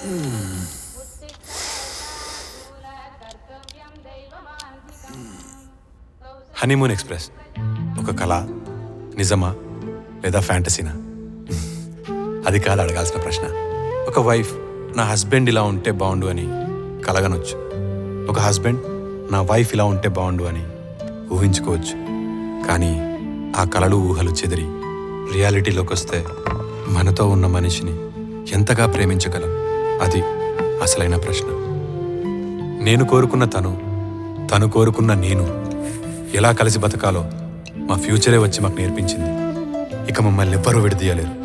honeymoon express ఒక కళ నిజమా లేదా ఫ్యాంటసీనా అది కాదు అడగాల్సిన ప్రశ్న ఒక వైఫ్ నా హస్బెండ్ ఇలా ఉంటే బాగుండు అని కలగనొచ్చు ఒక హస్బెండ్ నా వైఫ్ ఇలా ఉంటే బాగుండు అని ఊహించుకోవచ్చు కానీ ఆ కలలు ఊహలు చెదిరి రియాలిటీలోకి వస్తే మనతో ఉన్న మనిషిని ఎంతగా ప్రేమించగలం అది అసలైన ప్రశ్న నేను కోరుకున్న తను తను కోరుకున్న నేను ఎలా కలిసి బతకాలో మా ఫ్యూచరే వచ్చి మాకు నేర్పించింది ఇక మమ్మల్ని ఎవ్వరూ విడదీయలేరు